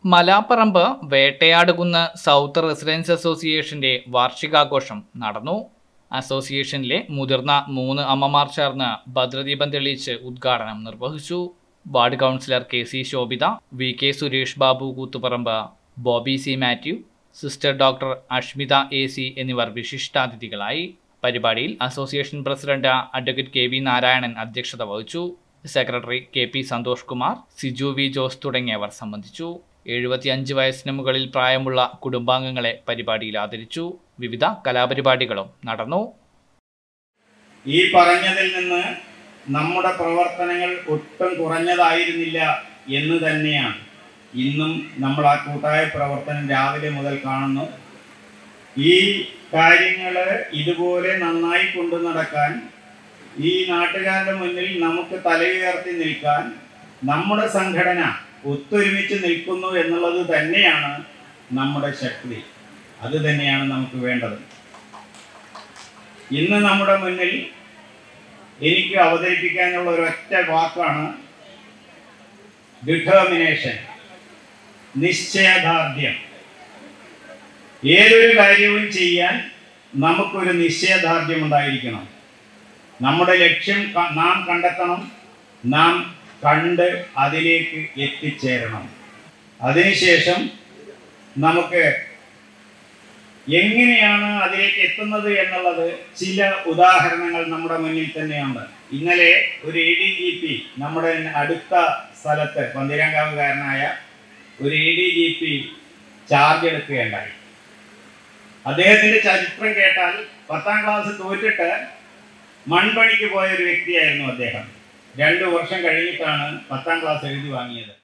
Malaparamba വേട്ടയാടുകുന്ന് south residence അസോസിയേഷന്റെ വാർഷികാഘോഷം നടന്നു അസോസിയേഷനിലെ മുതിർന്ന മൂന്ന് അമ്മമാർ ചേർന്ന് ഭദ്രദീപം തെളിയിച്ച് ഉദ്ഘാടനം നിർവഹിച്ചു ward councillor K C Shobhita V K Suresh Babu Koothuparamba Bobby C Mathew sister doctor Ashmitha A C എന്നിവർ വിശിഷ്ടാതിഥികളായി പരിപാടിയിൽ association president advocate K V Narayanan അധ്യക്ഷത വഹിച്ചു secretary K P Santhosh Kumar Siju V Jose തുടങ്ങിയവർ സംബന്ധിച്ചു എഴുപത്തിയഞ്ച് വയസ്സിന് മുകളിൽ പ്രായമുള്ള കുടുംബാംഗങ്ങളെ പരിപാടിയിൽ ആദരിച്ചു വിവിധ കലാപരിപാടികളും നടന്നു ഈ പറഞ്ഞതിൽ നിന്ന് നമ്മുടെ പ്രവർത്തനങ്ങൾ ഒട്ടും കുറഞ്ഞതായിരുന്നില്ല എന്ന് തന്നെയാണ് ഇന്നും നമ്മൾ ആ കൂട്ടായ പ്രവർത്തനം രാവിലെ മുതൽ കാണുന്നു ഈ കാര്യങ്ങൾ ഇതുപോലെ നന്നായി കൊണ്ടു നടക്കാൻ ഈ നാട്ടുകാരുടെ മുന്നിൽ നമുക്ക് തലയുയർത്തി നിൽക്കാൻ നമ്മുടെ സംഘടന ഒത്തൊരുമിച്ച് നിൽക്കുന്നു എന്നുള്ളത് തന്നെയാണ് നമ്മുടെ ശക്തി അത് തന്നെയാണ് നമുക്ക് വേണ്ടത് ഇന്ന് നമ്മുടെ മുന്നിൽ എനിക്ക് അവതരിപ്പിക്കാനുള്ള ഒരൊറ്റ വാക്കാണ് ഡിറ്റർമിനേഷൻ നിശ്ചയദാർഢ്യം ഏതൊരു കാര്യവും ചെയ്യാൻ നമുക്കൊരു നിശ്ചയദാർഢ്യം ഉണ്ടായിരിക്കണം നമ്മുടെ ലക്ഷ്യം ക- നാം കണ്ടെത്തണം നാം കണ്ട് അതിലേക്ക് എത്തിച്ചേരണം അതിനുശേഷം നമുക്ക് എങ്ങനെയാണ് അതിലേക്ക് എത്തുന്നത് എന്നുള്ളത് ചില ഉദാഹരണങ്ങൾ നമ്മുടെ മുന്നിൽ തന്നെയുണ്ട് ഇന്നലെ ഒരു എ ഡി ജി പി നമ്മുടെ അടുത്ത സ്ഥലത്ത് പന്തിരങ്കാവുകാരനായ ഒരു A D G P charge എടുക്കുകയുണ്ടായി അദ്ദേഹത്തിന്റെ ചരിത്രം കേട്ടാൽ പത്താം ക്ലാസ് തോറ്റിട്ട് മൺപണിക്ക് പോയ ഒരു വ്യക്തിയായിരുന്നു അദ്ദേഹം രണ്ടു വർഷം കഴിഞ്ഞിട്ടാണ് പത്താം ക്ലാസ് എഴുതി വാങ്ങിയത്